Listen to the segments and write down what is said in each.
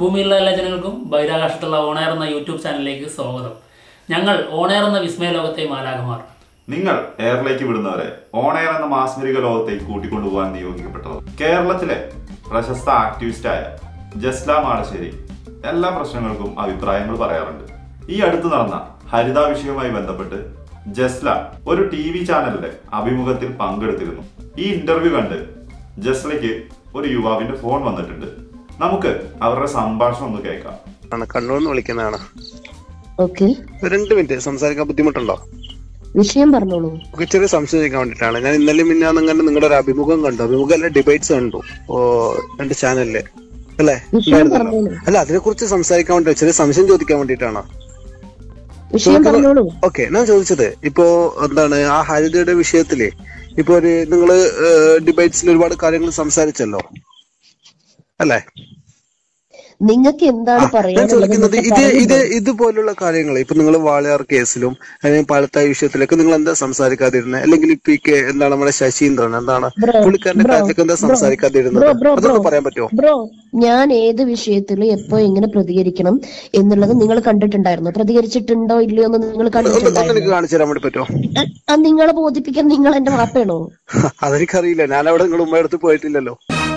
ഭൂമിയിലുള്ള എല്ലാ ജനങ്ങൾക്കും ബഹിരാകാശത്തുള്ള ഓണയർ എന്ന യൂട്യൂബ് ചാനലിലേക്ക് സ്വാഗതം ഞങ്ങൾ ഓണയർ എന്ന വിസ്മയ ലോകത്തെ മാലാകമാർ നിങ്ങൾ എയറിലേക്ക് വിടുന്നവരെ ഓൺ എയർ എന്ന മാസ്മരിക ലോകത്തേക്ക് കൂട്ടിക്കൊണ്ടുപോകാൻ നിയോഗിക്കപ്പെട്ടത് കേരളത്തിലെ പ്രശസ്ത ആക്ടിവിസ്റ്റായ ജസ്ല മാടശ്ശേരി എല്ലാ പ്രശ്നങ്ങൾക്കും അഭിപ്രായങ്ങൾ പറയാറുണ്ട് ഈ അടുത്ത് നടന്ന ഹരിത വിഷയവുമായി ബന്ധപ്പെട്ട് ജസ്ല ഒരു ടി വി ചാനലിന്റെ അഭിമുഖത്തിൽ പങ്കെടുത്തിരുന്നു ഈ ഇന്റർവ്യൂ കണ്ട് ജസ്ലയ്ക്ക് ഒരു യുവാവിന്റെ ഫോൺ വന്നിട്ടുണ്ട് നമുക്ക് അവരുടെ സംഭാഷണം ഒന്ന് കേൾക്കാം ആണ് കണ്ണൂർ നിന്ന് വിളിക്കുന്നതാണ് ഓക്കെ ഒരു രണ്ട് മിനിറ്റ് സംസാരിക്കാൻ ബുദ്ധിമുട്ടുണ്ടോ വിഷയം പറഞ്ഞോളൂ ഒക്കെ ചെറിയ സംശയം ചോദിക്കാൻ വേണ്ടിയിട്ടാണ് ഞാൻ ഇന്നലെ മിന്നാന്ന് കണ്ട് നിങ്ങളുടെ ഒരു അഭിമുഖം കണ്ടു അഭിമുഖം അല്ല ഡിബേറ്റ്സ് കണ്ടു ഓ രണ്ട് ചാനലില് അല്ലേ വിഷയം ഉണ്ടായിരുന്നല്ലോ. പറഞ്ഞോളൂ അല്ല അതിനെ കുറിച്ച് സംസാരിക്കാൻ വേണ്ടി ചെറിയ സംശയം ചോദിക്കാൻ വേണ്ടിയിട്ടാണ് വിഷയം പറഞ്ഞോളൂ ഓക്കെ ഞാൻ ചോദിച്ചത് ഇപ്പോ എന്താണ് ആ ഹരിതയുടെ വിഷയത്തില് ഇപ്പൊ ഒരു നിങ്ങള് ഡിബേറ്റ്സിൽ ഒരുപാട് കാര്യങ്ങൾ സംസാരിച്ചല്ലോ അല്ലേ നിങ്ങൾക്ക് എന്താണ് ഞാൻ പറയാനുള്ളത് ചോദിക്കുന്നത് എന്നൊക്കെ ഇത് പറയുമ്പോ ഇത് ഇതുപോലുള്ള കാര്യങ്ങൾ ഇപ്പൊ നിങ്ങൾ വാളയാർ കേസിലും അല്ലെങ്കിൽ പാലത്തായി വിഷയത്തിലൊക്കെ നിങ്ങൾ എന്താ സംസാരിക്കാതിരുന്നത് അല്ലെങ്കിൽ ഇപ്പൊ ഈ കേ- എന്താണ് നമ്മുടെ ശശീന്ദ്രൻ എന്താണ് Bro, പുള്ളിക്കാരന്റെ bro, കാര്യത്തിലൊക്കെ എന്താ bro, സംസാരിക്കാതിരുന്നത് bro, bro, അതൊക്കെ bro. പറയാൻ പറ്റുമോ ബ്രോ ഞാൻ ഏത് വിഷയത്തിൽ എപ്പോ എങ്ങനെ പ്രതികരിക്കണം എന്നുള്ളത് നിങ്ങൾ കണ്ടിട്ടുണ്ടായിരുന്നു പ്രതികരിച്ചിട്ടുണ്ടോ ഇല്ലയോ എന്ന് നിങ്ങൾ ഒന്ന് ഒന്ന് എനിക്ക് കണ്ടിട്ടുണ്ടായിരുന്നു കാണിച്ചു തരാൻ വേണ്ടി പറ്റുമോ അത് നിങ്ങളെ ബോധിപ്പിക്കാൻ നിങ്ങൾ എന്റെ വാപ്പയാണോ അതെനിക്കറിയില്ല ഞാൻ അവിടെ നിങ്ങൾ ഉമ്മയടുത്ത് പോയിട്ടില്ലല്ലോ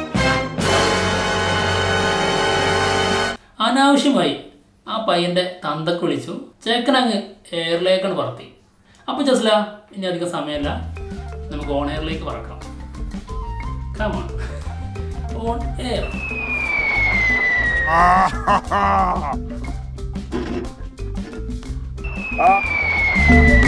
അനാവശ്യമായി ആ പയ്യന്റെ തന്തക്ക് വിളിച്ചു ചേക്കനങ്ങ് എയറിലേക്കാണ് പറത്തി അപ്പോൾ ജസ്ല ഇനി അധികം സമയമല്ല നമുക്ക് ഓൺ എയറിലേക്ക് പറക്കാം കമാ ഓൺ എയർ ആ